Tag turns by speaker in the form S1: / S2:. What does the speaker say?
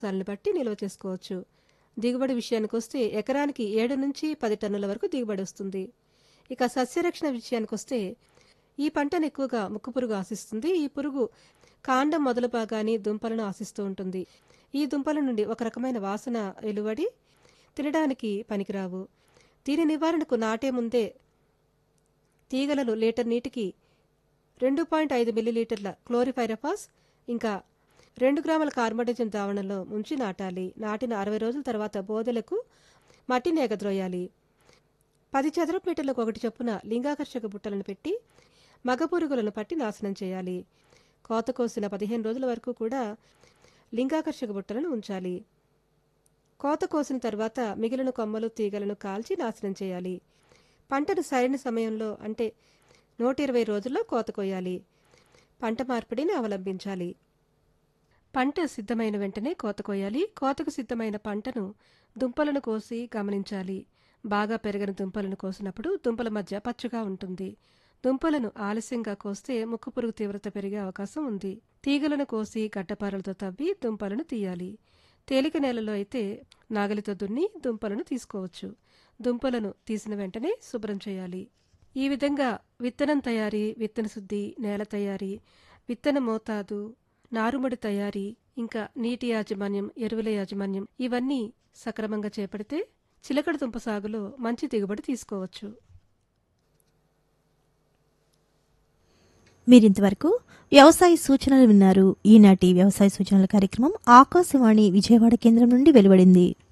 S1: దాన్ని బట్టి నిల్వ చేసుకోవచ్చు దిగుబడి విషయానికి వస్తే ఎకరానికి ఏడు నుంచి పది టన్నుల వరకు దిగుబడి వస్తుంది ఇక సస్యరక్షణ విషయానికి వస్తే ఈ పంటను ఎక్కువగా ముక్కు పురుగు ఆశిస్తుంది ఈ పురుగు కాండం మొదలు భాగాన్ని దుంపలను ఆశిస్తూ ఉంటుంది ఈ దుంపల నుండి ఒక రకమైన వాసన వెలువడి తినడానికి పనికిరావు దీని నివారణకు నాటే ముందే తీగలను లీటర్ నీటికి రెండు పాయింట్ ఐదు మిల్లీలీటర్ల క్లోరిఫైరఫాస్ ఇంకా రెండు గ్రాముల కార్బోడైజం ద్రావణంలో ముంచి నాటాలి నాటిన అరవై రోజుల తర్వాత బోదెలకు మట్టిని ఎగద్రోయాలి పది చదరపు మీటర్లకు ఒకటి చొప్పున లింగాకర్షక బుట్టలను పెట్టి మగ పురుగులను పట్టి నాశనం చేయాలి కోత కోసిన పదిహేను రోజుల వరకు కూడా లింగాకర్షక బుట్టలను ఉంచాలి కోత కోసిన తర్వాత మిగిలిన కొమ్మలు తీగలను కాల్చి నాశనం చేయాలి పంటను సరైన సమయంలో అంటే నూట ఇరవై రోజుల్లో కోత కొయ్యాలి పంట మార్పిడిని అవలంబించాలి పంట సిద్ధమైన వెంటనే కోత కొయ్యాలి కోతకు సిద్ధమైన పంటను దుంపలను కోసి గమనించాలి బాగా పెరిగిన దుంపలను కోసినప్పుడు దుంపల మధ్య పచ్చగా ఉంటుంది దుంపలను ఆలస్యంగా కోస్తే ముక్కు పురుగు తీవ్రత పెరిగే అవకాశం ఉంది తీగలను కోసి గడ్డపారలతో తవ్వి దుంపలను తీయాలి తేలిక నేలలో అయితే నాగలితో దున్ని దుంపలను తీసుకోవచ్చు దుంపలను తీసిన వెంటనే శుభ్రం చేయాలి ఈ విధంగా విత్తనం తయారీ విత్తన శుద్ధి నేల తయారీ విత్తన మోతాదు నారుమడి తయారీ ఇంకా నీటి యాజమాన్యం ఎరువుల యాజమాన్యం ఇవన్నీ సక్రమంగా చేపడితే చిలకడ దుంప సాగులో మంచి దిగుబడి తీసుకోవచ్చు
S2: మీరింతవరకు వ్యవసాయ సూచనలు విన్నారు ఈనాటి వ్యవసాయ సూచనల కార్యక్రమం ఆకాశవాణి విజయవాడ కేంద్రం నుండి వెలువడింది